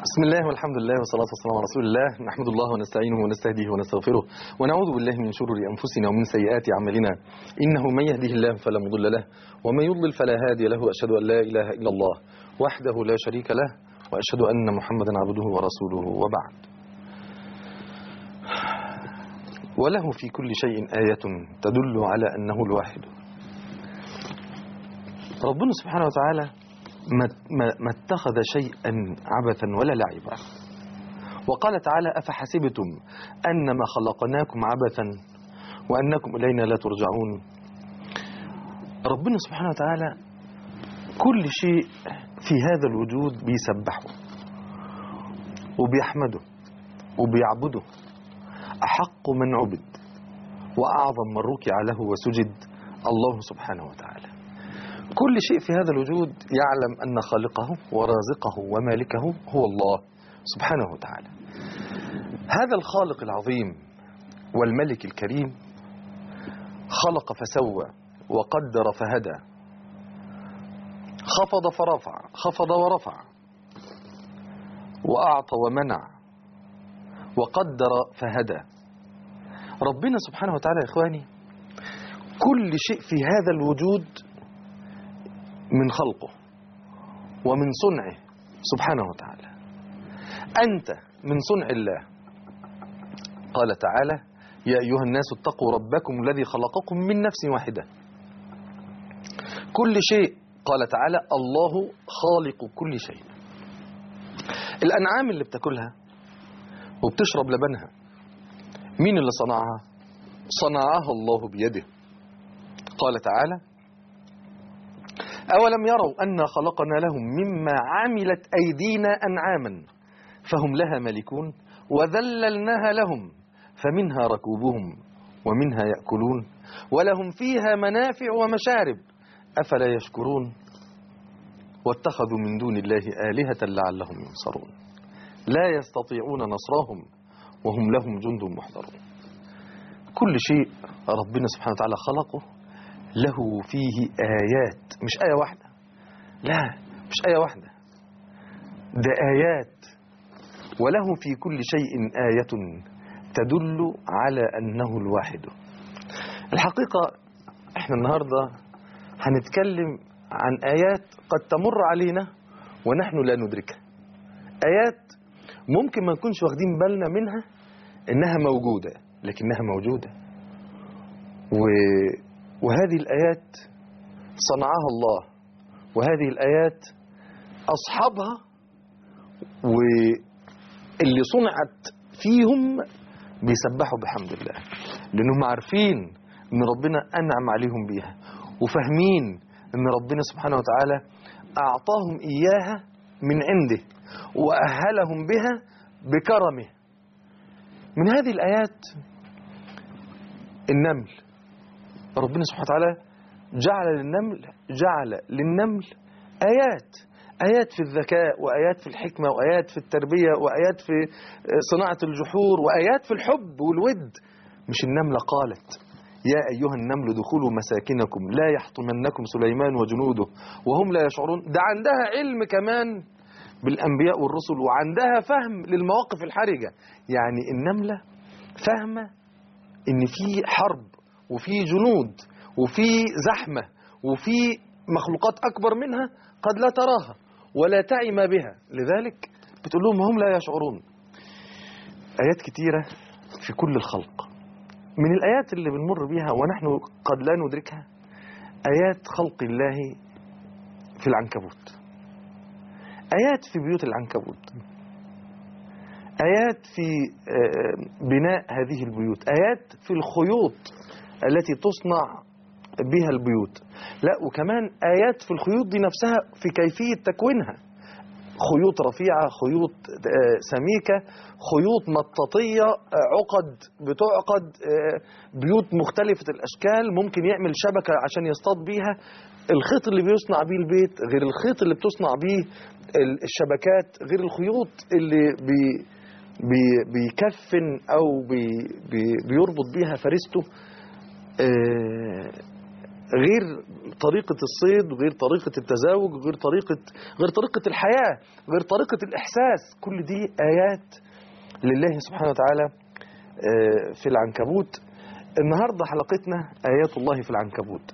بسم الله والحمد لله والصلاة والسلام على رسول الله نحمد الله ونستعينه ونستهديه ونستغفره ونعوذ بالله من شرور أنفسنا ومن سيئات أعمالنا إنه من يهده الله فلا مضل له ومن يضلل فلا هادي له وأشهد أن لا إله إلا الله وحده لا شريك له وأشهد أن محمدا عبده ورسوله وبعد وله في كل شيء آية تدل على أنه الواحد ربنا سبحانه وتعالى ما, ما, ما اتخذ شيئا عبثا ولا لعبا وقال تعالى أفحسبتم أنما خلقناكم عبثا وأنكم إلينا لا ترجعون ربنا سبحانه وتعالى كل شيء في هذا الوجود بيسبحه وبيحمده وبيعبده أحق من عبد وأعظم من ركع له وسجد الله سبحانه وتعالى كل شيء في هذا الوجود يعلم أن خالقه ورازقه ومالكه هو الله سبحانه وتعالى هذا الخالق العظيم والملك الكريم خلق فسوى وقدر فهدى خفض فرفع خفض ورفع وأعطى ومنع وقدر فهدى ربنا سبحانه وتعالى يا إخواني كل شيء في هذا الوجود من خلقه ومن صنعه سبحانه وتعالى أنت من صنع الله قال تعالى يا أيها الناس اتقوا ربكم الذي خلقكم من نفس واحدة كل شيء قال تعالى الله خالق كل شيء الأنعام اللي بتاكلها وبتشرب لبنها مين اللي صنعها صنعها الله بيده قال تعالى أولم يروا أنا خلقنا لهم مما عملت أيدينا أنعاما فهم لها ملكون وذللناها لهم فمنها ركوبهم ومنها يأكلون ولهم فيها منافع ومشارب أفلا يشكرون واتخذوا من دون الله آلهة لعلهم ينصرون لا يستطيعون نصرهم وهم لهم جند محضرون كل شيء ربنا سبحانه وتعالى خلقه له فيه آيات مش آية واحدة لا مش آية واحدة ده آيات وله في كل شيء آية تدل على أنه الواحد الحقيقة احنا النهاردة هنتكلم عن آيات قد تمر علينا ونحن لا ندركها آيات ممكن ما نكونش واخدين بالنا منها إنها موجودة لكنها موجودة و وهذه الآيات صنعها الله وهذه الآيات أصحابها واللي صنعت فيهم بيسبحوا بحمد الله لأنهم عارفين أن ربنا أنعم عليهم بيها وفاهمين أن ربنا سبحانه وتعالى أعطاهم إياها من عنده وأهلهم بها بكرمه من هذه الآيات النمل ربنا سبحانه وتعالى جعل للنمل جعل للنمل آيات آيات في الذكاء وآيات في الحكمة وآيات في التربية وآيات في صناعة الجحور وآيات في الحب والود مش النملة قالت يا أيها النمل دخلوا مساكنكم لا يحطمنكم سليمان وجنوده وهم لا يشعرون ده عندها علم كمان بالأنبياء والرسل وعندها فهم للمواقف الحرجة يعني النملة فاهمة إن في حرب وفي جنود وفي زحمة وفي مخلوقات أكبر منها قد لا تراها ولا تعي ما بها لذلك بتقول لهم هم لا يشعرون آيات كتيرة في كل الخلق من الآيات اللي بنمر بها ونحن قد لا ندركها آيات خلق الله في العنكبوت آيات في بيوت العنكبوت آيات في بناء هذه البيوت آيات في الخيوط التي تصنع بها البيوت لا وكمان آيات في الخيوط دي نفسها في كيفية تكوينها خيوط رفيعة خيوط سميكة خيوط مطاطية عقد بتعقد بيوت مختلفة الأشكال ممكن يعمل شبكة عشان يصطاد بيها الخيط اللي بيصنع بيه البيت غير الخيط اللي بتصنع بيه الشبكات غير الخيوط اللي بي بي بيكفن أو بي بي بيربط بيها فريسته غير طريقة الصيد غير طريقة التزاوج غير طريقة غير طريقة الحياة غير طريقة الإحساس كل دي آيات لله سبحانه وتعالى آه، في العنكبوت النهاردة حلقتنا آيات الله في العنكبوت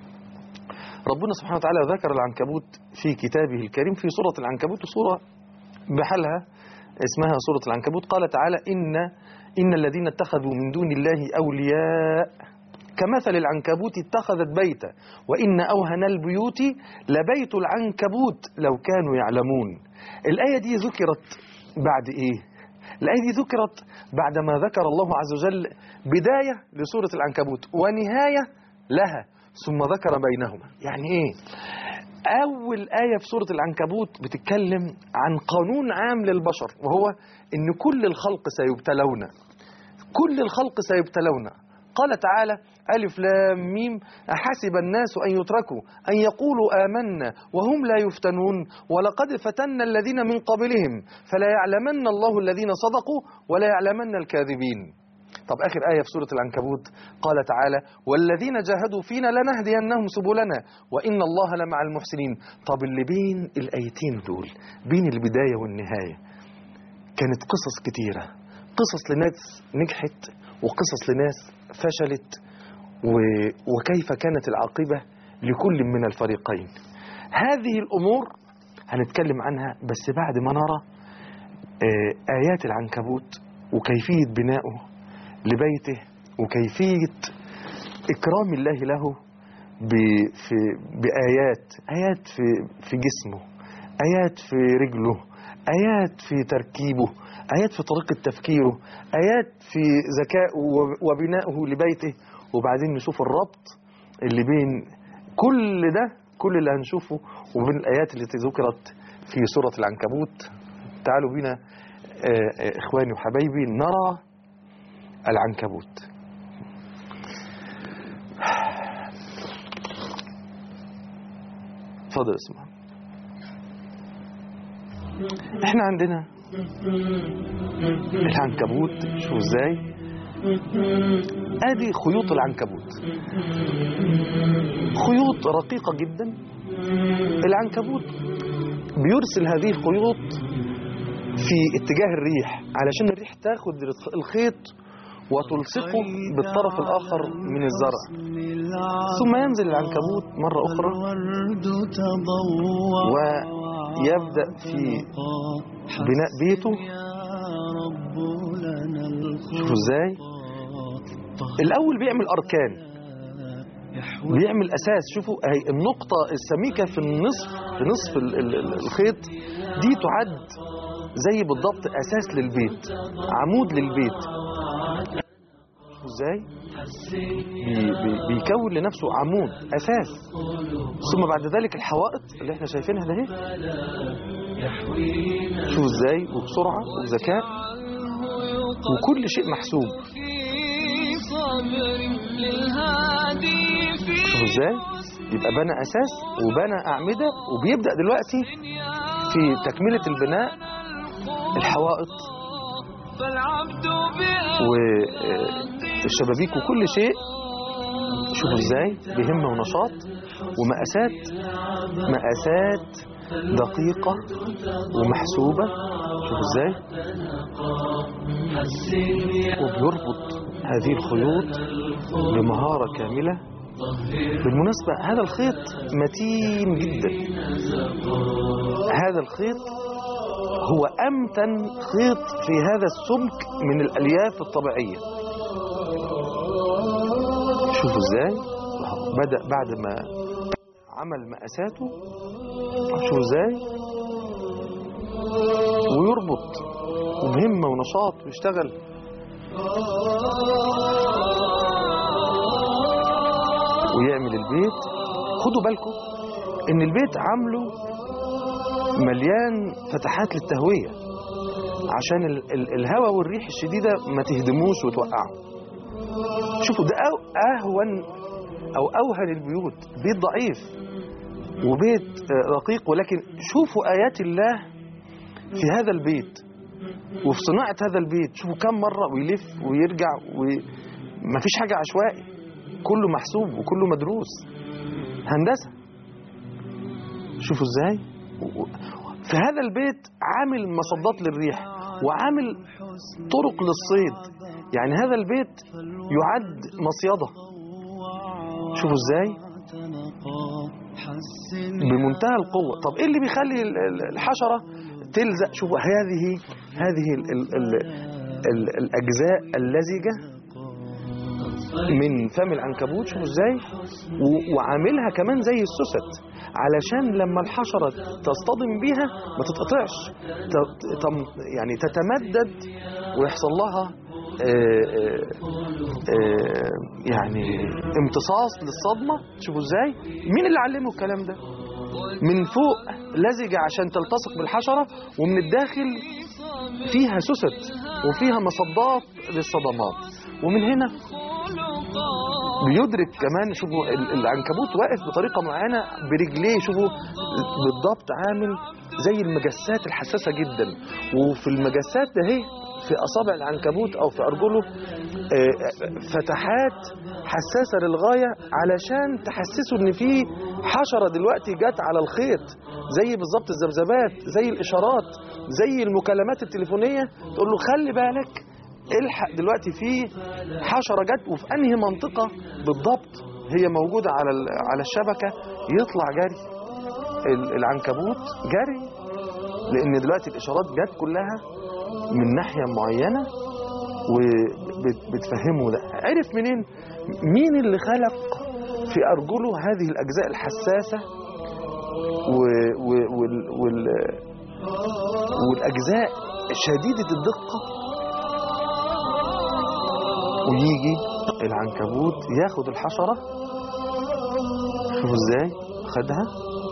ربنا سبحانه وتعالى ذكر العنكبوت في كتابه الكريم في سورة العنكبوت وسورة بحالها اسمها سورة العنكبوت قال تعالى إن إن الذين اتخذوا من دون الله أولياء كمثل العنكبوت اتخذت بيتا وإن أوهن البيوت لبيت العنكبوت لو كانوا يعلمون الآية دي ذكرت بعد إيه؟ الآية دي ذكرت بعدما ذكر الله عز وجل بداية لسورة العنكبوت ونهاية لها ثم ذكر بينهما يعني إيه؟ أول آية في سورة العنكبوت بتتكلم عن قانون عام للبشر وهو إن كل الخلق سيبتلون كل الخلق سيبتلون قال تعالى ألف لام ميم أحسب الناس أن يتركوا أن يقولوا آمنا وهم لا يفتنون ولقد فتنا الذين من قبلهم فلا يعلمن الله الذين صدقوا ولا يعلمن الكاذبين طب آخر آية في سورة العنكبوت قال تعالى والذين جاهدوا فينا لنهدينهم سبلنا وإن الله لمع المحسنين طب اللي بين الآيتين دول بين البداية والنهاية كانت قصص كتيرة قصص لناس نجحت وقصص لناس فشلت و... وكيف كانت العاقبة لكل من الفريقين هذه الأمور هنتكلم عنها بس بعد ما نرى آه، آيات العنكبوت وكيفية بنائه لبيته وكيفية إكرام الله له ب- في بآيات آيات في في جسمه آيات في رجله آيات في تركيبه آيات في طريقة تفكيره آيات في ذكائه وب- وبنائه لبيته وبعدين نشوف الربط اللي بين كل ده كل اللي هنشوفه وبين الآيات التي ذكرت في سورة العنكبوت تعالوا بينا آه، آه، إخواني وحبايبي نرى العنكبوت اتفضل اسمع احنا عندنا العنكبوت شوف ازاي ادي خيوط العنكبوت خيوط رقيقة جدا العنكبوت بيرسل هذه الخيوط في اتجاه الريح علشان الريح تاخد الخيط وتلصقه بالطرف الآخر من الزرع ثم ينزل العنكبوت مرة أخرى ويبدأ في بناء بيته شوفوا ازاي الأول بيعمل أركان بيعمل أساس شوفوا هي النقطة السميكة في النصف في نصف ال- ال- ال- الخيط دي تعد زي بالضبط أساس للبيت عمود للبيت شوفوا ازاي بي بي بيكون لنفسه عمود أساس ثم بعد ذلك الحوائط اللي احنا شايفينها ده اهي شوفوا ازاي وبسرعة وبذكاء وكل شيء محسوب شوفوا ازاي يبقى بنى اساس وبنى اعمده وبيبدا دلوقتي في تكمله البناء الحوائط والشبابيك وكل شيء شوفوا ازاي بهمه ونشاط ومقاسات مقاسات دقيقه ومحسوبه شوفوا ازاي وبيربط هذه الخيوط بمهارة كاملة بالمناسبة هذا الخيط متين جدا هذا الخيط هو أمتن خيط في هذا السمك من الألياف الطبيعية شوفوا ازاي بدأ بعد ما عمل مقاساته شوفوا ازاي ويربط وبهمة ونشاط ويشتغل ويعمل البيت خدوا بالكم ان البيت عامله مليان فتحات للتهوية عشان ال ال الهواء والريح الشديدة ما تهدموش وتوقعه شوفوا ده أو أهون أو أوهن البيوت بيت ضعيف وبيت آه، رقيق ولكن شوفوا آيات الله في هذا البيت وفي صناعة هذا البيت شوفوا كم مرة ويلف ويرجع ومفيش حاجة عشوائي كله محسوب وكله مدروس هندسة شوفوا ازاي و- في هذا البيت عامل مصدات للريح وعامل طرق للصيد يعني هذا البيت يعد مصيدة شوفوا ازاي بمنتهى القوة طب ايه اللي بيخلي ال- ال- الحشرة تلزق شوفوا هذه هذه ال ال ال ال الأجزاء اللزجة من فم العنكبوت شوفوا ازاي و- وعاملها كمان زي السوست علشان لما الحشرة تصطدم بيها ما تتقطعش ت- تم- يعني تتمدد ويحصل لها آه، آه، آه، يعني امتصاص للصدمة شوفوا ازاي مين اللي علمه الكلام ده من فوق لزجة عشان تلتصق بالحشرة ومن الداخل فيها سوست وفيها مصدات للصدمات ومن هنا بيدرك كمان شوفوا ال- العنكبوت واقف بطريقة معينة برجليه شوفوا بالضبط عامل زي المجسات الحساسة جدا وفي المجسات ده هي في أصابع العنكبوت أو في أرجله آه، فتحات حساسة للغاية علشان تحسسه إن في حشرة دلوقتي جت على الخيط زي بالظبط الذبذبات زي الإشارات زي المكالمات التليفونية تقول له خلي بالك الحق دلوقتي في حشرة جت وفي أنهي منطقة بالضبط هي موجودة على ال- على الشبكة يطلع جري ال- العنكبوت جري لأن دلوقتي الإشارات جت كلها من ناحية معينة وبتفهمه ده عرف منين مين اللي خلق في أرجله هذه الأجزاء الحساسة و و وال وال والأجزاء شديدة الدقة ويجي العنكبوت ياخد الحشرة شوفوا ازاي خدها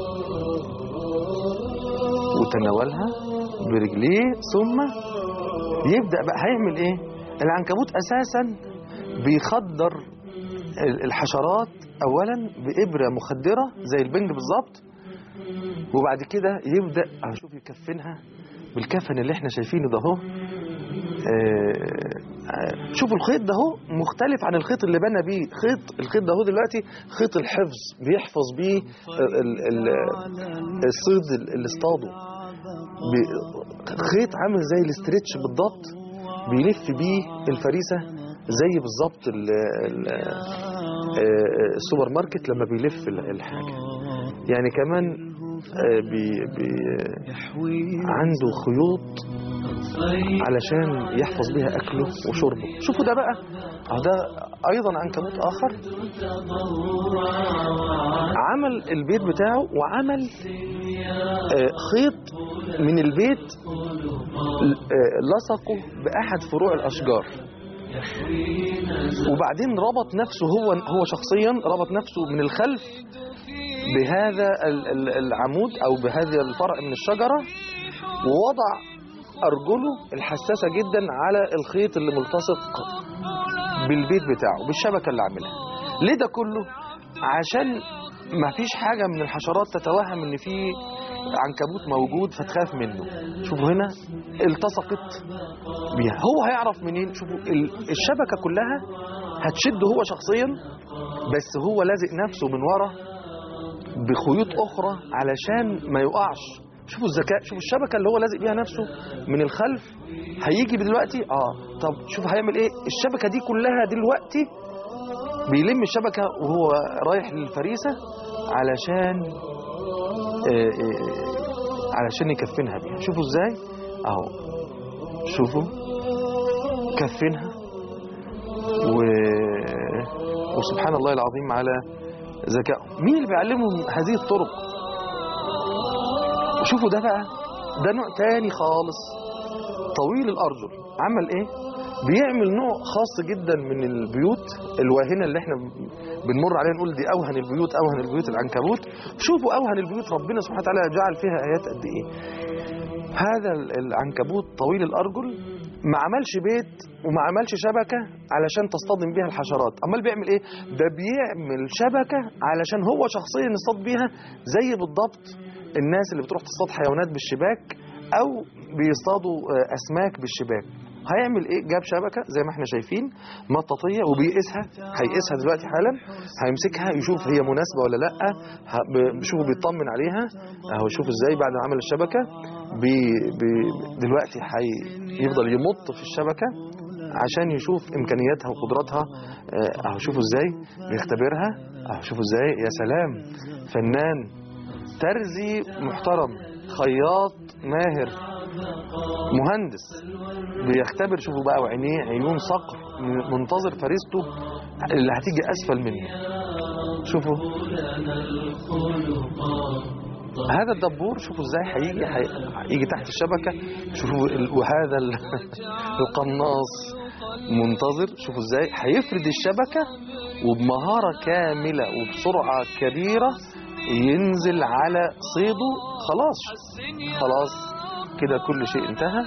وتناولها برجليه ثم يبدأ بقى هيعمل ايه العنكبوت اساسا بيخدر ال- الحشرات اولا بإبرة مخدرة زي البنج بالظبط وبعد كده يبدأ اشوف يكفنها بالكفن اللي احنا شايفينه ده اهو آه، آه، شوفوا الخيط ده اهو مختلف عن الخيط اللي بنى بيه خيط الخيط ده اهو دلوقتي خيط الحفظ بيحفظ بيه ال- ال- الصيد اللي اصطاده ب- خيط عامل زي الاسترتش بالضبط بيلف بيه الفريسة زي بالظبط ال- ال- آه، السوبر ماركت لما بيلف ال- الحاجة يعني كمان آه، بي بي عنده خيوط علشان يحفظ بيها أكله وشربه شوفوا ده بقى أهو ده أيضا عنكبوت آخر عمل البيت بتاعه وعمل آه، خيط من البيت آه، لصقه بأحد فروع الأشجار وبعدين ربط نفسه هو هو شخصيا ربط نفسه من الخلف بهذا ال- ال- العمود أو بهذا الفرع من الشجرة ووضع أرجله الحساسة جدا على الخيط اللي ملتصق بالبيت بتاعه بالشبكة اللي عاملها ليه ده كله عشان ما فيش حاجة من الحشرات تتوهم ان في عنكبوت موجود فتخاف منه شوفوا هنا التصقت بيها هو هيعرف منين شوفوا ال- الشبكة كلها هتشده هو شخصيا بس هو لازق نفسه من ورا بخيوط اخرى علشان ما يقعش شوفوا الذكاء شوفوا الشبكه اللي هو لازق بيها نفسه من الخلف هيجي دلوقتي اه طب شوف هيعمل ايه الشبكه دي كلها دلوقتي بيلم الشبكه وهو رايح للفريسه علشان آه آه علشان يكفنها بيها شوفوا ازاي اهو شوفوا كفنها و... وسبحان الله العظيم على ذكاء مين اللي بيعلمهم هذه الطرق شوفوا ده بقى ده نوع تاني خالص طويل الأرجل عمل ايه بيعمل نوع خاص جدا من البيوت الواهنة اللي احنا بنمر عليها نقول دي أوهن البيوت أوهن البيوت العنكبوت شوفوا أوهن البيوت ربنا سبحانه وتعالى جعل فيها آيات قد ايه هذا العنكبوت طويل الأرجل ما عملش بيت وما عملش شبكة علشان تصطدم بيها الحشرات أمال بيعمل إيه؟ ده بيعمل شبكة علشان هو شخصيا يصطاد بيها زي بالضبط الناس اللي بتروح تصطاد حيوانات بالشباك أو بيصطادوا آه، أسماك بالشباك هيعمل ايه جاب شبكه زي ما احنا شايفين مطاطيه وبيقيسها هيقيسها دلوقتي حالا هيمسكها يشوف هي مناسبه ولا لا ه- ب- بيشوفه بيطمن عليها اهو شوف ازاي بعد ما عمل الشبكه بي بي دلوقتي هيفضل يمط في الشبكه عشان يشوف امكانياتها وقدراتها آه، اهو شوفوا ازاي بيختبرها اهو شوفوا ازاي يا سلام فنان ترزي محترم خياط ماهر مهندس بيختبر شوفوا بقى وعينيه عيون صقر منتظر فريسته اللي هتيجي اسفل منه شوفوا هذا الدبور شوفوا ازاي هيجي هيجي تحت الشبكه شوفوا ال- وهذا ال- القناص منتظر شوفوا ازاي هيفرد الشبكه وبمهاره كامله وبسرعه كبيره ينزل على صيده خلاص خلاص كده كل شيء انتهى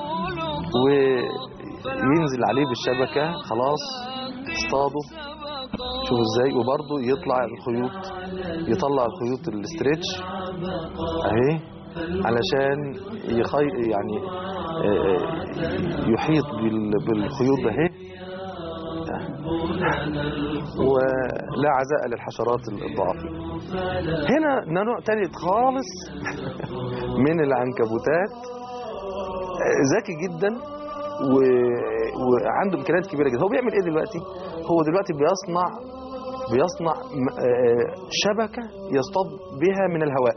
وينزل عليه بالشبكه خلاص اصطاده شوفوا ازاي وبرضه يطلع الخيوط يطلع الخيوط الاسترتش اهي علشان يخي يعني آه، يحيط بال- بالخيوط ده اهي ولا عزاء للحشرات الضعيفة هنا نوع تالت خالص من العنكبوتات آه، ذكي جدا و... وعنده امكانيات كبيره جدا هو بيعمل ايه دلوقتي هو دلوقتي بيصنع بيصنع م- آه، شبكه يصطاد بها من الهواء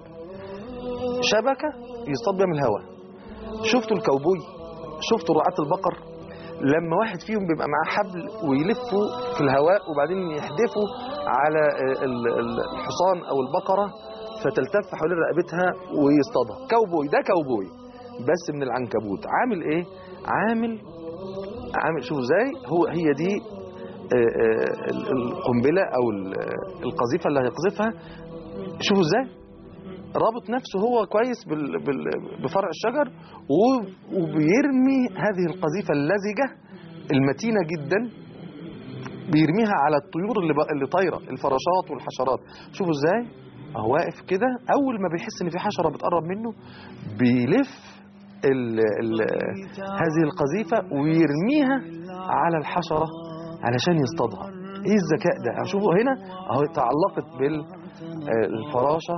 شبكه يصطاد بها من الهواء شفتوا الكوبوي شفتوا رعاة البقر لما واحد فيهم بيبقى معاه حبل ويلفوا في الهواء وبعدين يحدفوا على آه، ال- ال- الحصان او البقره فتلتف حوالين رقبتها ويصطادها كوبوي ده كوبوي بس من العنكبوت عامل ايه عامل عامل شوفوا ازاي هو هي دي آه، آه، ال- القنبله او ال- آه، القذيفه اللي هيقذفها شوفوا ازاي رابط نفسه هو كويس بال- بال- بفرع الشجر و- وبيرمي هذه القذيفه اللزجه المتينه جدا بيرميها على الطيور اللي ب- اللي طايره الفراشات والحشرات شوفوا ازاي اهو واقف كده اول ما بيحس ان في حشره بتقرب منه بيلف ال ال هذه القذيفه ويرميها على الحشره علشان يصطادها ايه الذكاء ده شوفوا هنا اهو تعلقت بالفراشه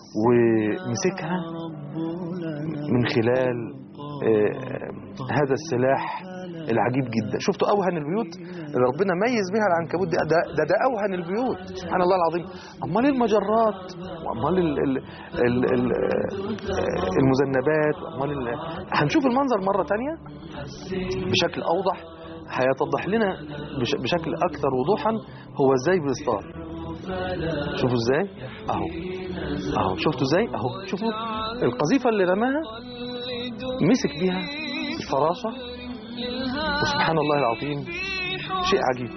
ومسكها من خلال آه، هذا السلاح العجيب جدا شفتوا اوهن البيوت اللي ربنا ميز بها العنكبوت ده ده, ده, ده اوهن البيوت سبحان الله العظيم امال المجرات وامال ال ال ال ال آه، المذنبات وامال ال- هنشوف المنظر مره تانية بشكل اوضح هيتضح لنا بش- بشكل اكثر وضوحا هو ازاي بيصطاد شوفوا ازاي اهو اهو شفتوا ازاي اهو شوفوا القذيفه اللي رماها مسك بيها الفراشه وسبحان الله العظيم شيء عجيب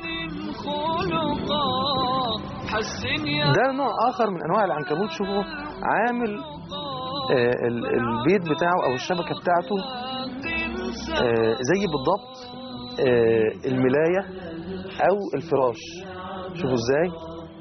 ده نوع اخر من انواع العنكبوت شوفوا عامل آه، ال- البيت بتاعه او الشبكه بتاعته آه، زي بالضبط آه، الملايه او الفراش شوفوا ازاي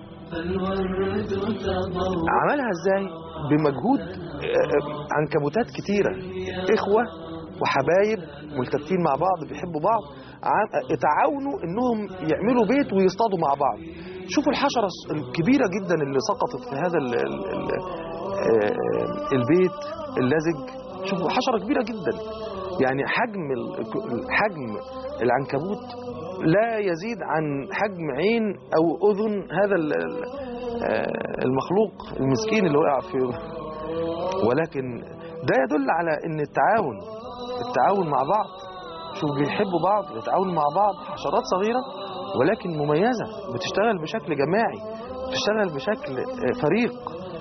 عملها ازاي بمجهود آه، عنكبوتات كتيرة اخوة وحبايب ملتفين مع بعض بيحبوا بعض عم- تعاونوا انهم يعملوا بيت ويصطادوا مع بعض شوفوا الحشرة الكبيرة جدا اللي سقطت في هذا ال ال ال آه، البيت اللزج شوفوا حشرة كبيرة جدا يعني حجم ال- حجم العنكبوت لا يزيد عن حجم عين او اذن هذا ال- ال- آه، المخلوق المسكين اللي وقع في ولكن ده يدل على ان التعاون التعاون مع بعض شوف بيحبوا بعض بيتعاونوا مع بعض حشرات صغيرة ولكن مميزة بتشتغل بشكل جماعي بتشتغل بشكل آه، فريق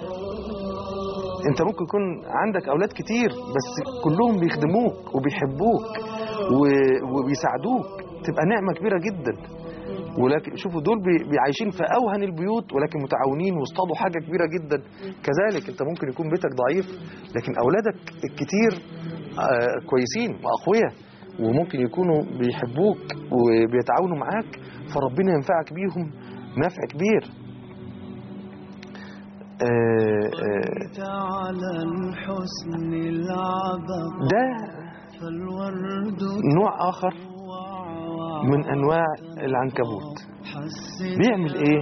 انت ممكن يكون عندك اولاد كتير بس كلهم بيخدموك وبيحبوك و- وبيساعدوك تبقى نعمة كبيرة جدا ولكن شوفوا دول بي- بيعيشين في اوهن البيوت ولكن متعاونين واصطادوا حاجه كبيره جدا كذلك انت ممكن يكون بيتك ضعيف لكن اولادك الكتير آه، كويسين واقوياء وممكن يكونوا بيحبوك وبيتعاونوا معاك فربنا ينفعك بيهم نفع كبير آه، آه، على الحسن العبق ده نوع آخر من أنواع العنكبوت بيعمل إيه؟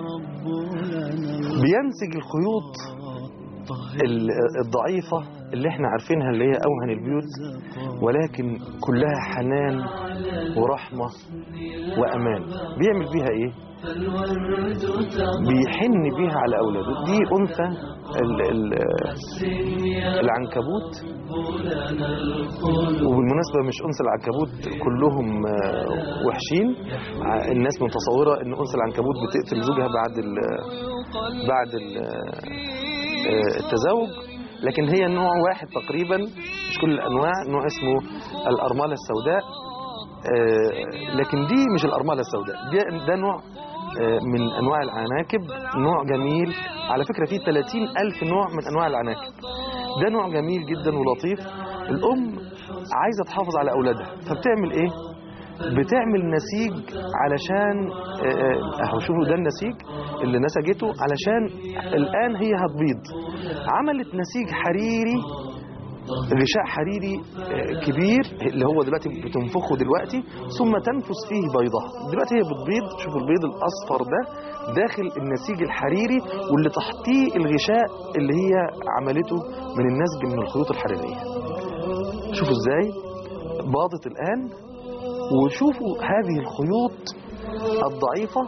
بينسج الخيوط ال- الضعيفة اللي احنا عارفينها اللي هي أوهن البيوت ولكن كلها حنان ورحمة وأمان بيعمل بيها إيه؟ بيحن بيها على أولاده دي أنثى ال ال العنكبوت وبالمناسبة مش أنثى العنكبوت كلهم آه، وحشين ع- الناس متصورة أن أنثى العنكبوت بتقتل زوجها بعد ال بعد ال آه، التزاوج لكن هي نوع واحد تقريبا مش كل الأنواع نوع اسمه الأرملة السوداء آه، لكن دي مش الأرملة السوداء ده, ده نوع آه، من أنواع العناكب نوع جميل على فكرة فيه 30 ألف نوع من أنواع العناكب ده نوع جميل جدا ولطيف الأم عايزة تحافظ على أولادها فبتعمل إيه؟ بتعمل نسيج علشان آه، آه، اهو شوفوا ده النسيج اللي نسجته علشان الآن هي هتبيض عملت نسيج حريري غشاء حريري آه، كبير اللي هو دلوقتي بتنفخه دلوقتي ثم تنفس فيه بيضها دلوقتي هي بتبيض شوفوا البيض الأصفر ده داخل النسيج الحريري واللي تحتيه الغشاء اللي هي عملته من النسج من الخيوط الحريرية شوفوا ازاي باضت الآن وشوفوا هذه الخيوط الضعيفة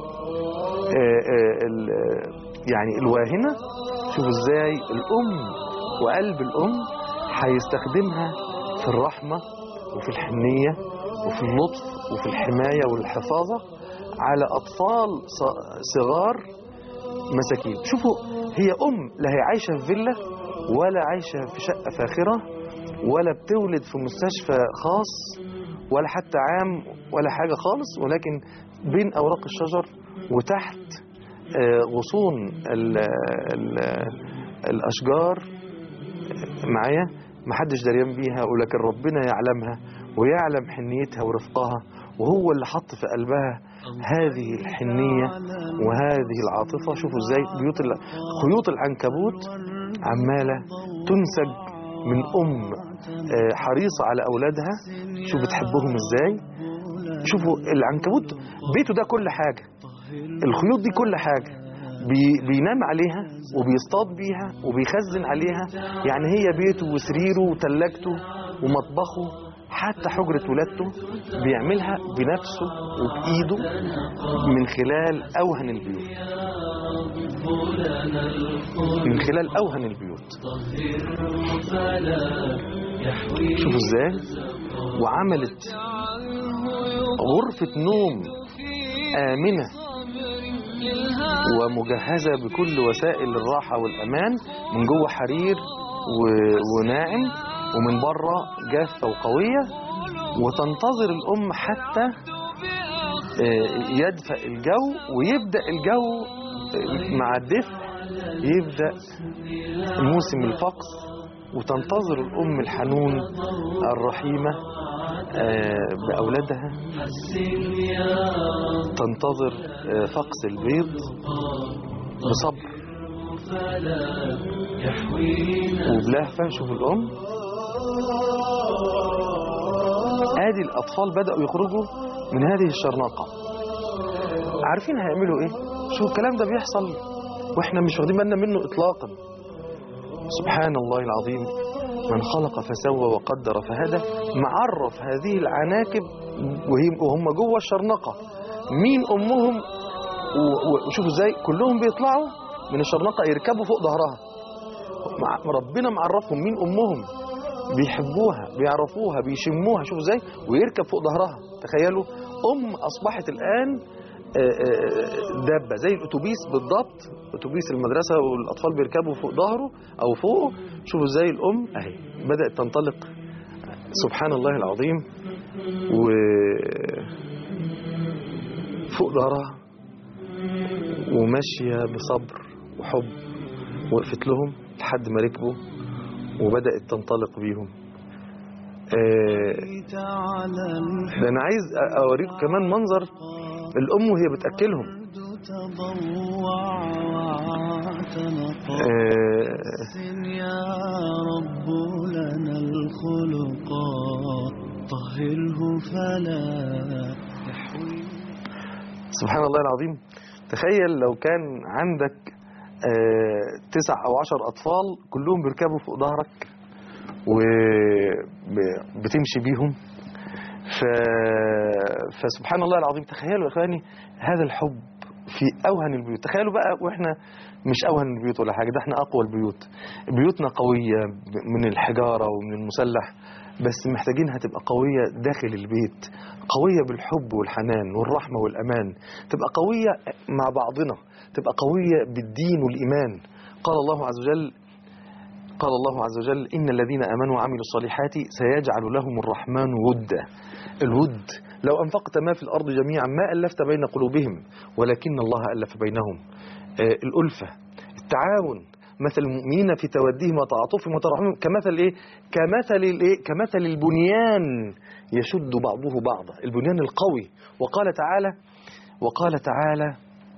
آه، آه، ال- آه، يعني الواهنة شوفوا ازاي الأم وقلب الأم هيستخدمها في الرحمة وفي الحنية وفي اللطف وفي الحماية والحفاظة على أطفال ص- صغار مساكين شوفوا هي أم لا هي عايشة في فيلا ولا عايشة في شقة فاخرة ولا بتولد في مستشفى خاص ولا حتى عام ولا حاجة خالص ولكن بين أوراق الشجر وتحت آه، غصون ال ال الأشجار معايا محدش دريان بيها ولكن ربنا يعلمها ويعلم حنيتها ورفقها وهو اللي حط في قلبها هذه الحنية وهذه العاطفة شوفوا ازاي بيوت ال- خيوط العنكبوت عمالة تنسج من أم آه، حريصة على أولادها شوف بتحبهم ازاي شوفوا العنكبوت بيته ده كل حاجة الخيوط دي كل حاجة بي بينام عليها وبيصطاد بيها وبيخزن عليها يعني هي بيته وسريره وتلاجته ومطبخه حتى حجرة ولادته بيعملها بنفسه وبإيده من خلال أوهن البيوت من خلال أوهن البيوت شوفوا ازاي وعملت غرفة نوم آمنة ومجهزة بكل وسائل الراحة والأمان من جوه حرير و- وناعم ومن بره جافة وقوية وتنتظر الأم حتى آه، يدفأ الجو ويبدأ الجو آه، مع الدفء يبدأ موسم الفقس وتنتظر الأم الحنون الرحيمة آه، بأولادها تنتظر آه، فقس البيض بصبر وبلهفة شوف الأم ادي الأطفال بدأوا يخرجوا من هذه الشرنقة عارفين هيعملوا ايه شو الكلام ده بيحصل واحنا مش واخدين بالنا منه اطلاقا سبحان الله العظيم من خلق فسوى وقدر فهدى معرف هذه العناكب وهي- وهم جوه الشرنقة مين أمهم و- و- وشوفوا ازاي كلهم بيطلعوا من الشرنقة يركبوا فوق ظهرها مع ربنا معرفهم مين أمهم بيحبوها بيعرفوها بيشموها شوفوا ازاي ويركب فوق ظهرها تخيلوا أم أصبحت الآن آه، آه، دابة زي الأتوبيس بالضبط أتوبيس المدرسة والأطفال بيركبوا فوق ظهره أو فوقه شوفوا ازاي الأم أهي بدأت تنطلق سبحان الله العظيم و فوق ظهرها وماشية بصبر وحب وقفت لهم لحد ما ركبوا وبدأت تنطلق بيهم آه، ده أنا عايز أوريكم كمان منظر الأم وهي بتأكلهم آه، يا رب لنا الخلقا لنا يحوي سبحان الله العظيم تخيل لو كان عندك آه، تسع أو عشر أطفال كلهم بيركبوا فوق ظهرك وبتمشي بيهم ف... فسبحان الله العظيم تخيلوا يا إخواني هذا الحب في أوهن البيوت تخيلوا بقى وإحنا مش أوهن البيوت ولا حاجة ده إحنا أقوى البيوت بيوتنا قوية من الحجارة ومن المسلح بس محتاجينها تبقى قوية داخل البيت قوية بالحب والحنان والرحمة والأمان تبقى قوية مع بعضنا تبقى قوية بالدين والإيمان قال الله عز وجل قال الله عز وجل إن الذين آمنوا وعملوا الصالحات سيجعل لهم الرحمن ودا الود لو أنفقت ما في الأرض جميعا ما ألفت بين قلوبهم ولكن الله ألف بينهم آه، الألفة التعاون مثل المؤمنين في توديهم وتعاطفهم وترحمهم كمثل ايه كمثل الايه كمثل البنيان يشد بعضه بعضا البنيان القوي وقال تعالى وقال تعالى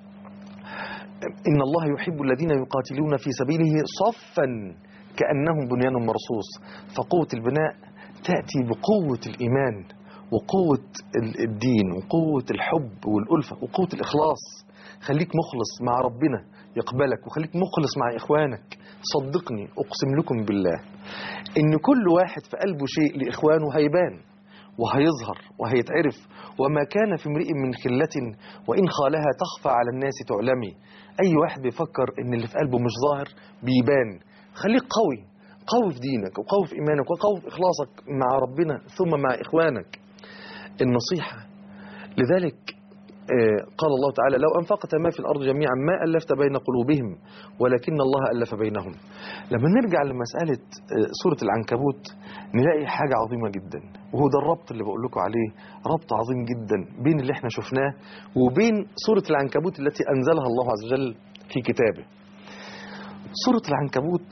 إن الله يحب الذين يقاتلون في سبيله صفا كأنهم بنيان مرصوص فقوة البناء تأتي بقوة الإيمان وقوة ال- الدين وقوة الحب والألفة وقوة الإخلاص خليك مخلص مع ربنا يقبلك وخليك مخلص مع إخوانك صدقني أقسم لكم بالله إن كل واحد في قلبه شيء لإخوانه هيبان وهيظهر وهيتعرف وما كان في امرئ من خلة وإن خالها تخفى على الناس تعلمي أي واحد بيفكر إن اللي في قلبه مش ظاهر بيبان خليك قوي قوي في دينك وقوي في إيمانك وقوي في إخلاصك مع ربنا ثم مع إخوانك النصيحة لذلك آه، قال الله تعالى لو أنفقت ما في الأرض جميعا ما ألفت بين قلوبهم ولكن الله ألف بينهم لما نرجع لمسألة آه، سورة العنكبوت نلاقي حاجة عظيمة جدا وهو ده الربط اللي بقول لكم عليه ربط عظيم جدا بين اللي احنا شفناه وبين سورة العنكبوت التي أنزلها الله عز وجل في كتابه سورة العنكبوت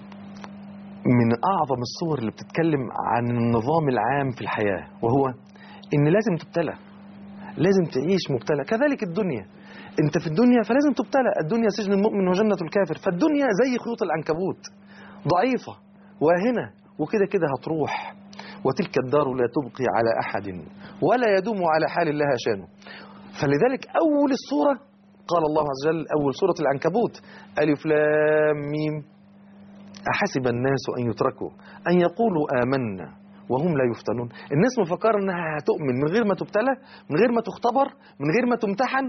من أعظم الصور اللي بتتكلم عن النظام العام في الحياة وهو إن لازم تبتلى لازم تعيش مبتلى كذلك الدنيا انت في الدنيا فلازم تبتلى الدنيا سجن المؤمن وجنة الكافر فالدنيا زي خيوط العنكبوت ضعيفة واهنة وكده كده هتروح وتلك الدار لا تبقي على أحد ولا يدوم على حال لها شانه فلذلك أول السورة قال الله عز وجل أول سورة العنكبوت ألف لام ميم أحسب الناس أن يتركوا أن يقولوا آمنا وهم لا يفتنون الناس مفكرة أنها هتؤمن من غير ما تبتلى من غير ما تختبر من غير ما تمتحن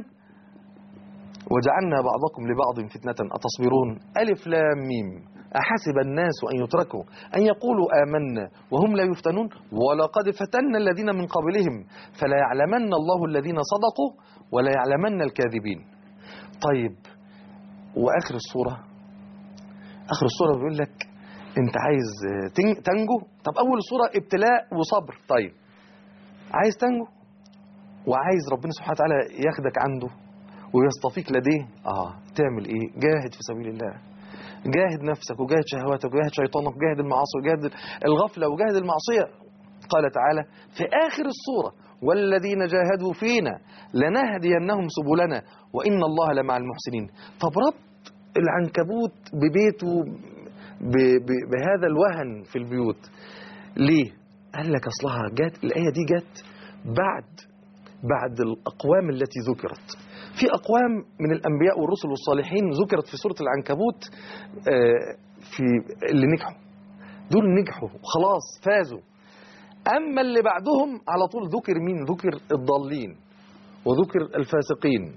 وجعلنا بعضكم لبعض فتنة أتصبرون ألف لام ميم أحسب الناس أن يتركوا أن يقولوا آمنا وهم لا يفتنون ولقد فتنا الذين من قبلهم فلا يعلمن الله الذين صدقوا ولا يعلمن الكاذبين طيب وآخر الصورة آخر الصورة بيقول لك أنت عايز تن- تنجو طب أول الصورة ابتلاء وصبر طيب عايز تنجو وعايز ربنا سبحانه وتعالى ياخدك عنده ويصطفيك لديه اه تعمل ايه جاهد في سبيل الله جاهد نفسك وجاهد شهواتك وجاهد شيطانك وجاهد المعاصي وجاهد الغفلة وجاهد المعصية قال تعالى في آخر الصورة والذين جاهدوا فينا لنهدينهم سبلنا وإن الله لمع المحسنين طب ربط العنكبوت ببيته ب- ب- بهذا الوهن في البيوت ليه؟ قال لك أصلها جت الآية دي جت بعد بعد الأقوام التي ذكرت في أقوام من الأنبياء والرسل والصالحين ذكرت في سورة العنكبوت آه، في اللي نجحوا دول نجحوا خلاص فازوا أما اللي بعدهم على طول ذكر مين ذكر الضالين وذكر الفاسقين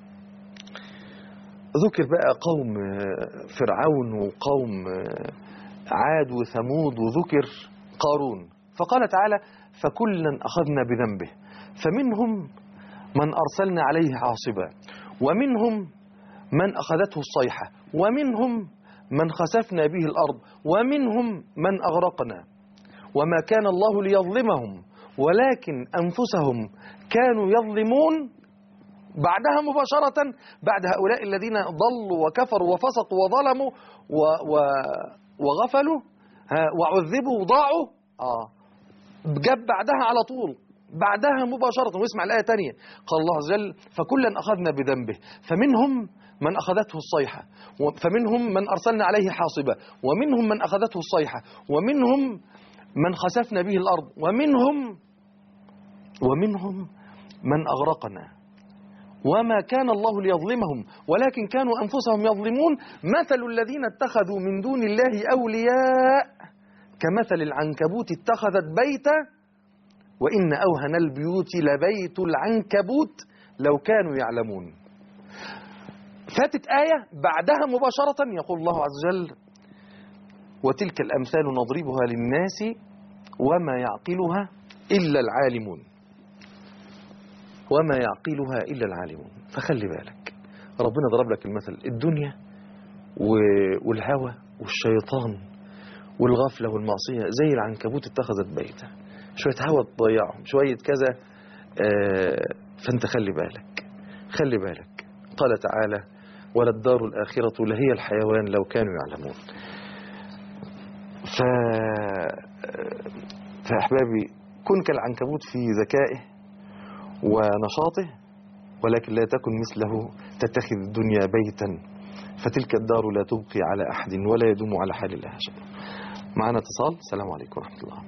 ذكر بقى قوم آه، فرعون وقوم آه، عاد وثمود وذكر قارون فقال تعالى فكلا أخذنا بذنبه فمنهم من أرسلنا عليه حاصبا ومنهم من أخذته الصيحة ومنهم من خسفنا به الأرض ومنهم من أغرقنا وما كان الله ليظلمهم ولكن أنفسهم كانوا يظلمون بعدها مباشرة بعد هؤلاء الذين ضلوا وكفروا وفسقوا وظلموا و و وغفلوا ها، وعذبوا وضاعوا آه جاب بعدها على طول بعدها مباشرة واسمع الآية تانية قال الله عز وجل فكلا أخذنا بذنبه فمنهم من أخذته الصيحة و- فمنهم من أرسلنا عليه حاصبة ومنهم من أخذته الصيحة ومنهم من خسفنا به الأرض ومنهم ومنهم من أغرقنا وما كان الله ليظلمهم ولكن كانوا أنفسهم يظلمون مثل الذين اتخذوا من دون الله أولياء كمثل العنكبوت اتخذت بيتا وإن أوهن البيوت لبيت العنكبوت لو كانوا يعلمون فاتت آية بعدها مباشرة يقول الله عز وجل وتلك الأمثال نضربها للناس وما يعقلها إلا العالمون وما يعقلها إلا العالمون فخلي بالك ربنا ضرب لك المثل الدنيا و- والهوى والشيطان والغفلة والمعصية زي العنكبوت اتخذت بيتا شوية هوى تضيعهم شوية كذا آه، فانت خلي بالك خلي بالك قال تعالى وللدار الآخرة لهي الحيوان لو كانوا يعلمون ف... فأحبابي كن كالعنكبوت في ذكائه ونشاطه ولكن لا تكن مثله تتخذ الدنيا بيتا فتلك الدار لا تبقي على أحد ولا يدوم على حال الله شيء معنا اتصال السلام عليكم ورحمة الله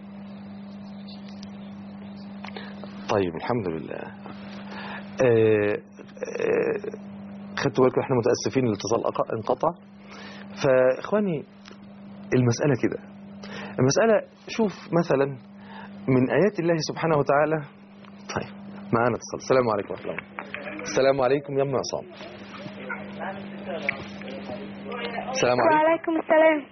طيب الحمد لله آه، آه، خدتوا بالكم احنا متأسفين الاتصال أق- انقطع فإخواني المسألة كده المسألة شوف مثلا من آيات الله سبحانه وتعالى طيب معانا اتصال السلام عليكم ورحمة الله السلام عليكم يا أم عصام السلام عليكم وعليكم السلام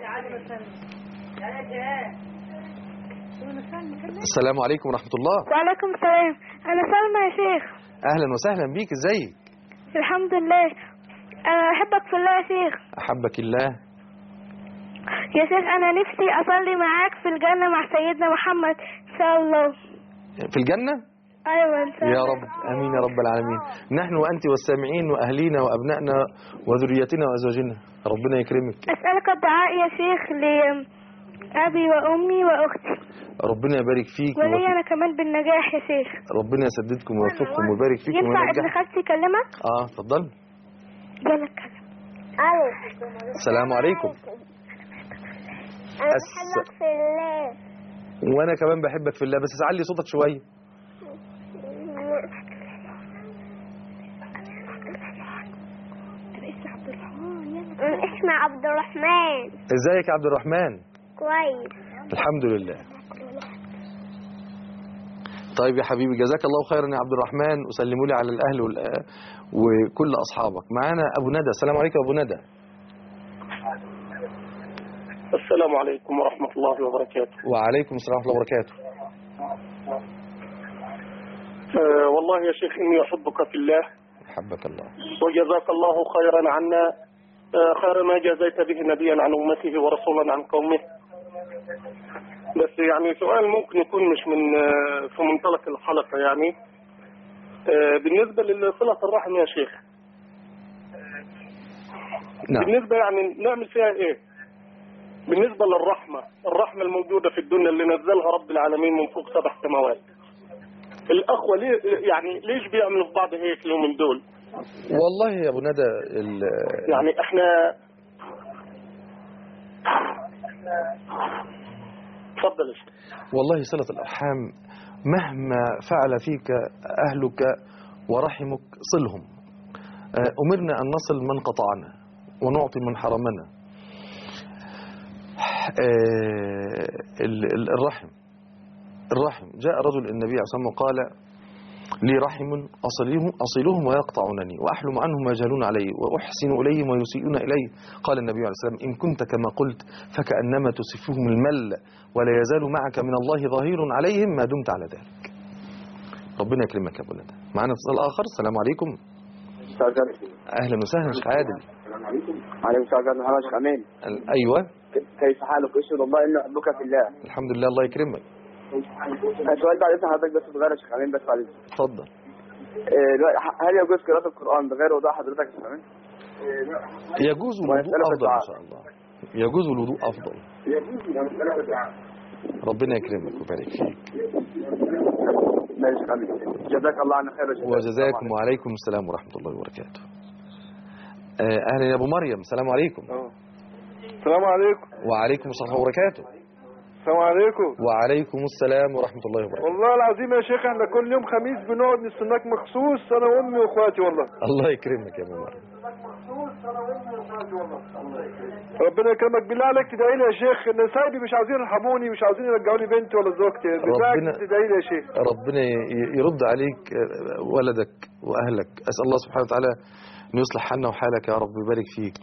السلام عليكم ورحمة الله وعليكم السلام أنا سلمى يا شيخ أهلا وسهلا بيك ازيك الحمد لله أنا أحبك في الله يا شيخ أحبك الله يا شيخ أنا نفسي أصلي معاك في الجنة مع سيدنا محمد إن شاء الله في الجنة أيوة إن شاء الله يا رب امين يا رب العالمين نحن وانت والسامعين واهلينا وابنائنا وذريتنا وازواجنا ربنا يكرمك أسألك الدعاء يا شيخ لأبي وأمي وأختي ربنا يبارك فيك ولي وفي- أنا كمان بالنجاح يا شيخ ربنا يسددكم ويوفقكم ويبارك فيكم ينفع ابن وينجحكم خالتي يكلمك؟ اه اتفضل يلا اتكلم ألو السلام عليكم أنا الس- بحبك في الله وانا كمان بحبك في الله بس علي صوتك شويه أنا اسمي عبد الرحمن يلا اسمي عبد الرحمن ازيك يا عبد الرحمن كويس الحمد لله طيب يا حبيبي جزاك الله خيرا يا عبد الرحمن وسلموا لي على الاهل والأ- وكل اصحابك معانا ابو ندى السلام عليكم يا ابو ندى السلام عليكم ورحمة الله وبركاته وعليكم السلام ورحمه الله وبركاته أه والله يا شيخ إني أحبك في الله حبك الله وجزاك الله خيرا عنا أه خير ما جازيت به نبيا عن أمته ورسولا عن قومه بس يعني سؤال ممكن يكون مش من آه، في منطلق الحلقة يعني أه بالنسبة لصلة الرحم يا شيخ نعم بالنسبة يعني نعمل فيها إيه بالنسبة للرحمة الرحمة الموجودة في الدنيا اللي نزلها رب العالمين من فوق سبع سماوات الأخوة ليه يعني ليش بيعملوا في بعض هيك اليومين دول والله يا ابو ندى ال- يعني احنا اتفضل يا شيخ. والله صلة الأرحام مهما فعل فيك أهلك ورحمك صلهم آه، أمرنا أن نصل من قطعنا ونعطي من حرمنا آه، ال- ال- الرحم الرحم جاء رجل النبي عليه الصلاة والسلام وقال لي رحم أصلهم, أصلهم ويقطعنني وأحلم عنهم ما يجهلون علي وأحسن إليهم ويسيئون إلي قال النبي عليه الصلاة والسلام إن كنت كما قلت فكأنما تسفهم المل ولا يزال معك من الله ظهير عليهم ما دمت على ذلك ربنا يكرمك يا ابو ندى معنا اتصال آخر السلام عليكم أهلا وسهلا شيخ عادل عليكم السلام ورحمة الله أمين ال- أيوة كيف حالك؟ أشهد الله إني أحبك في الله الحمد لله الله يكرمك سؤال بعد إذن حضرتك بس بغير يا شيخ أمين بس بعد إذن اتفضل إيه، دلوقتي هل يجوز قراءة القرآن بغير وضوء حضرتك يا شيخ أمين؟ يجوز الوضوء ويسألك أفضل إن الدعاء. شاء الله يجوز الوضوء أفضل ربنا يكرمك ويبارك فيك ماشي يا شيخ أمين جزاك الله عنا خير يا شيخ. وجزاكم وعليكم السلام ورحمة الله وبركاته آه، أهلا يا أبو مريم السلام عليكم السلام عليكم وعليكم السلام وبركاته السلام عليكم وعليكم السلام ورحمة الله وبركاته والله العظيم يا شيخ احنا كل يوم خميس بنقعد نستناك مخصوص انا وامي واخواتي والله الله يكرمك يا ماما ربنا يكرمك بالله عليك تدعي لي يا شيخ ان سايبي مش عايزين يرحموني مش عايزين يرجعوا لي بنتي ولا زوجتي بالله ربنا- تدعي لي يا شيخ ربنا ي- يرد عليك ولدك وأهلك أسأل الله سبحانه وتعالى أن يصلح حالنا وحالك يا رب ويبارك فيك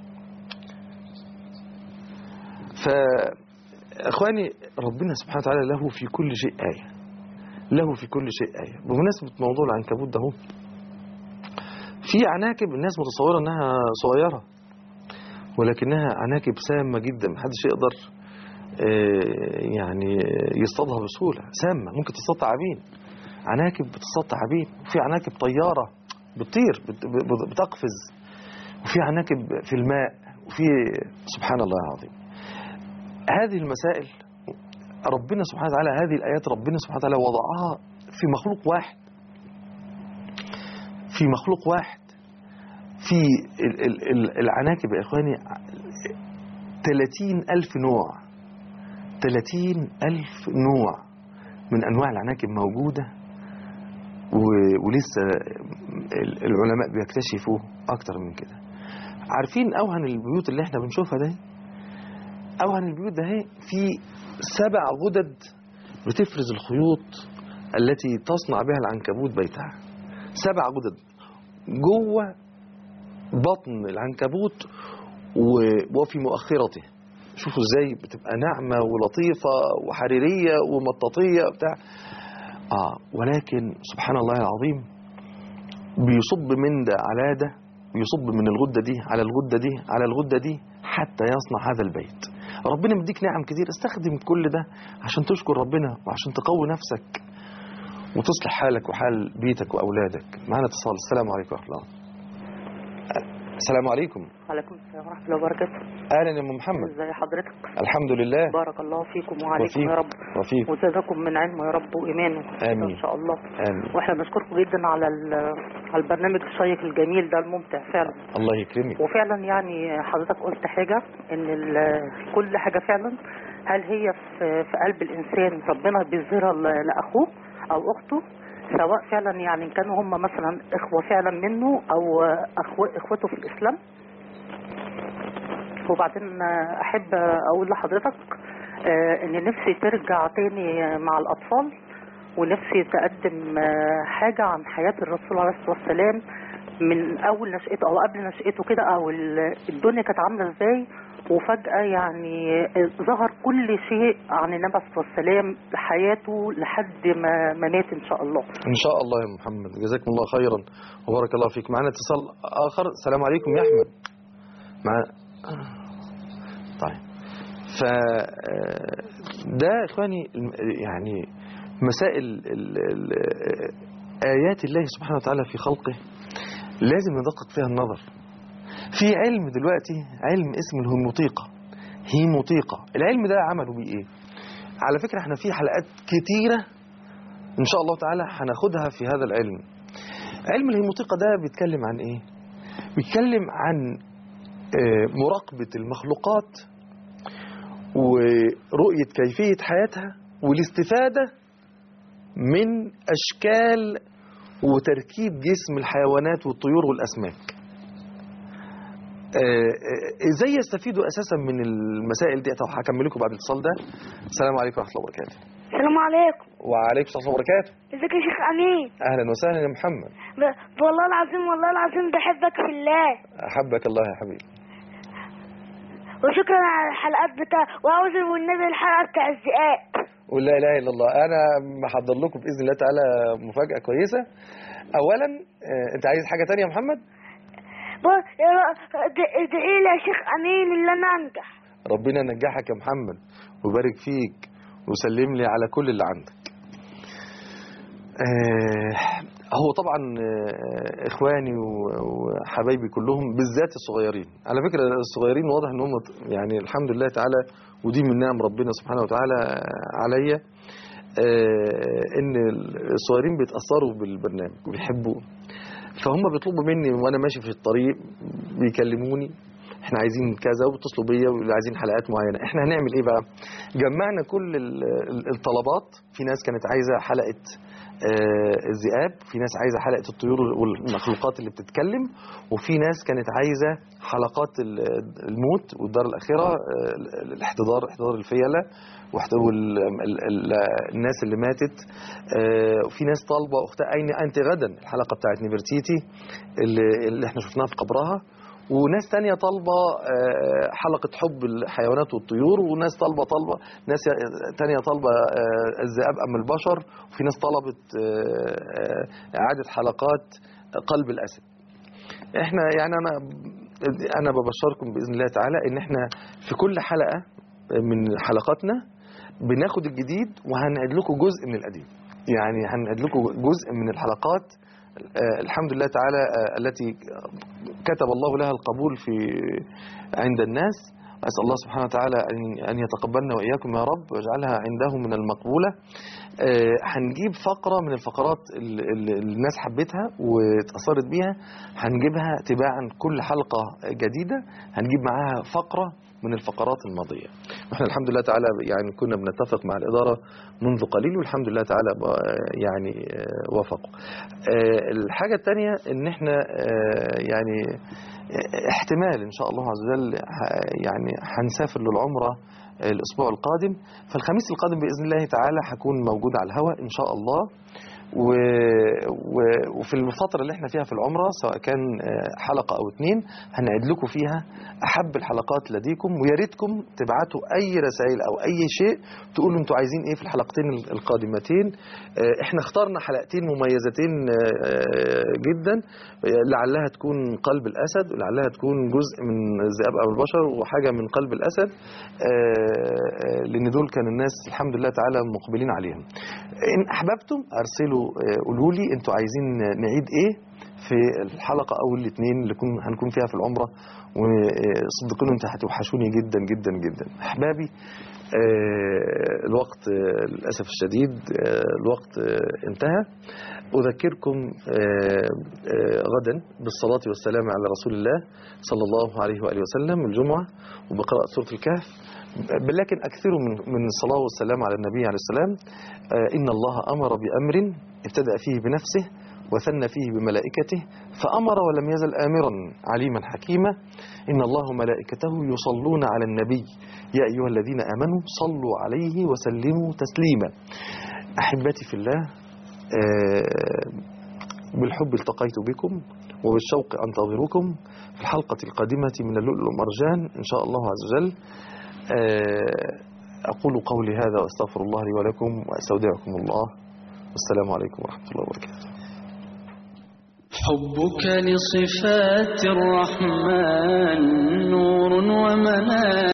فأخواني ربنا سبحانه وتعالى له في كل شيء آية له في كل شيء آية بمناسبة موضوع العنكبوت ده هو في عناكب الناس متصورة أنها صغيرة ولكنها عناكب سامة جدا محدش يقدر آه، يعني يصطادها بسهولة سامة ممكن تصطاد تعابين عناكب بتصطاد تعابين وفي عناكب طيارة بتطير بت- بت- بتقفز وفي عناكب في الماء وفي سبحان الله العظيم هذه المسائل ربنا سبحانه وتعالى هذه الآيات ربنا سبحانه وتعالى وضعها في مخلوق واحد في مخلوق واحد في ال- ال- ال- العناكب يا إخواني 30 ألف نوع 30 ألف نوع من أنواع العناكب موجودة و- ولسه ال- العلماء بيكتشفوا أكتر من كده عارفين أوهن البيوت اللي احنا بنشوفها ده أوهن البيوت ده هي في سبع غدد بتفرز الخيوط التي تصنع بها العنكبوت بيتها سبع غدد جوه بطن العنكبوت و- وفي مؤخرته شوفوا ازاي بتبقى ناعمة ولطيفة وحريرية ومطاطية بتاع اه ولكن سبحان الله العظيم بيصب من ده على ده بيصب من الغدة دي على الغدة دي على الغدة دي حتى يصنع هذا البيت ربنا مديك نعم كتير استخدم كل ده عشان تشكر ربنا وعشان تقوي نفسك وتصلح حالك وحال بيتك وأولادك معنا اتصال السلام عليكم ورحمة الله السلام عليكم وعليكم السلام ورحمة الله وبركاته أهلا يا أم محمد ازي حضرتك الحمد لله بارك الله فيكم وعليكم وفيك يا رب وفيك وزادكم من علم يا رب وإيمان آمين. إن شاء الله آمين واحنا بنشكركم جدا على ال- على البرنامج الشيق الجميل ده الممتع فعلا الله يكرمك وفعلا يعني حضرتك قلت حاجة ان ال- كل حاجة فعلا هل هي في, في قلب الانسان ربنا بيظهرها ل- لاخوه او اخته سواء فعلا يعني إن كانوا هم مثلا اخوة فعلا منه او أخو اخوته في الاسلام وبعدين احب اقول لحضرتك آه، ان نفسي ترجع تاني مع الاطفال ونفسي تقدم آه، حاجة عن حياة الرسول عليه الصلاة والسلام من اول نشأته او قبل نشأته كده او ال- الدنيا كانت عاملة ازاي وفجأة يعني ظهر كل شيء عن النبي عليه الصلاة والسلام حياته لحد ما, ما مات ان شاء الله إن شاء الله يا محمد جزاكم الله خيرا وبارك الله فيك معنا اتصال آخر السلام عليكم يا أحمد مع طيب ف ده يا إخواني الم- يعني مسائل ال- ال- آيات الله سبحانه وتعالى في خلقه لازم ندقق فيها النظر في علم دلوقتي علم اسمه الهيموطيقة هيموطيقة العلم ده عملوا بيه ايه على فكرة احنا في حلقات كتيرة ان شاء الله تعالى هناخدها في هذا العلم علم الهيموطيقة ده بيتكلم عن ايه بيتكلم عن آه، مراقبة المخلوقات ورؤية كيفية حياتها والاستفادة من أشكال وتركيب جسم الحيوانات والطيور والأسماك آه، آه، ازاي يستفيدوا اساسا من المسائل دي طب هكمل لكم بعد الاتصال ده السلام عليكم ورحمه الله وبركاته السلام عليكم وعليكم السلام ورحمه الله وبركاته ازيك يا شيخ امين اهلا وسهلا يا محمد ب- والله العظيم والله العظيم بحبك في الله احبك الله يا حبيبي وشكرا على الحلقات بتاع وعاوز والنبي الحلقه بتاع الذئاب ولا اله الا الله انا محضر لكم باذن الله تعالى مفاجاه كويسه اولا آه، انت عايز حاجه تانية يا محمد ب- يا- اد- ادعي لي يا شيخ امين اللي انا انجح ربنا ينجحك يا محمد ويبارك فيك وسلم لي على كل اللي عندك آه، هو طبعا آه، اخواني و- وحبايبي كلهم بالذات الصغيرين على فكره الصغيرين واضح ان هم ط- يعني الحمد لله تعالى ودي من نعم ربنا سبحانه وتعالى عليا آه، ان الصغيرين بيتاثروا بالبرنامج وبيحبوه فهم بيطلبوا مني وانا ماشي في الطريق بيكلموني احنا عايزين كذا واتصلوا بيا واللي عايزين حلقات معينه احنا هنعمل ايه بقى جمعنا كل ال- ال- الطلبات في ناس كانت عايزه حلقه آه، الذئاب في ناس عايزه حلقه الطيور والمخلوقات اللي بتتكلم وفي ناس كانت عايزه حلقات ال- الموت والدار الاخره آه، الاحتضار احتضار الفيله واحت- وال- ال- ال- الناس اللي ماتت آه، وفي ناس طالبه اختها اين انت غدا الحلقه بتاعت نيفرتيتي اللي, اللي احنا شفناها في قبرها وناس تانية طالبة آه، حلقة حب الحيوانات والطيور وناس طالبة طالبة ناس تانية طالبة آه، الذئاب أم البشر وفي ناس طلبت آه، آه، إعادة حلقات قلب الأسد احنا يعني أنا أنا ببشركم بإذن الله تعالى إن احنا في كل حلقة من حلقاتنا بناخد الجديد وهنعيد لكم جزء من القديم يعني هنعيد لكم جزء من الحلقات آه، الحمد لله تعالى آه، التي كتب الله لها القبول في عند الناس أسأل الله سبحانه وتعالى أن- أن يتقبلنا وإياكم يا رب واجعلها عنده من المقبولة آه، هنجيب فقرة من الفقرات اللي اللي الناس حبتها واتأثرت بيها هنجيبها تباعا كل حلقة جديدة هنجيب معاها فقرة من الفقرات الماضية واحنا الحمد لله تعالى يعني كنا بنتفق مع الإدارة منذ قليل والحمد لله تعالى ب- يعني آه، وافقوا آه، الحاجة الثانية ان احنا آه، يعني آه، احتمال ان شاء الله عز وجل ه- يعني هنسافر للعمرة الاسبوع القادم فالخميس القادم باذن الله تعالى هكون موجود على الهواء ان شاء الله و... و... وفي الفترة اللي احنا فيها في العمرة سواء كان آه، حلقة أو اتنين هنعيد لكم فيها أحب الحلقات لديكم ويا ريتكم تبعتوا أي رسائل أو أي شيء تقولوا أنتوا عايزين إيه في الحلقتين القادمتين آه، احنا اخترنا حلقتين مميزتين آه، جدا آه، لعلها تكون قلب الأسد ولعلها تكون جزء من الذئاب أو البشر وحاجة من قلب الأسد آه، آه، لأن دول كان الناس الحمد لله تعالى مقبلين عليهم إن أحببتم أرسلوا آه، قولوا لي أنتوا عايزين نعيد إيه في الحلقة أو الاثنين اللي كن هنكون فيها في العمرة وصدقوني أنت هتوحشوني جدا جدا جدا أحبابي آه، الوقت آه، للأسف الشديد آه، الوقت آه، انتهى أذكركم آه، آه، غدا بالصلاة والسلام على رسول الله صلى الله عليه وآله وسلم الجمعة وبقراءة سورة الكهف لكن أكثروا من من الصلاة والسلام على النبي عليه السلام آه، إن الله أمر بأمر ابتدأ فيه بنفسه وثنى فيه بملائكته فأمر ولم يزل آمرا عليما حكيما إن الله وملائكته يصلون على النبي يا أيها الذين آمنوا صلوا عليه وسلموا تسليما أحبتي في الله آه، بالحب التقيت بكم وبالشوق أنتظركم في الحلقة القادمة من اللؤلؤ والمرجان إن شاء الله عز وجل آه، أقول قولي هذا وأستغفر الله لي ولكم وأستودعكم الله والسلام عليكم ورحمة الله وبركاته حبك لصفات الرحمن نور ومنام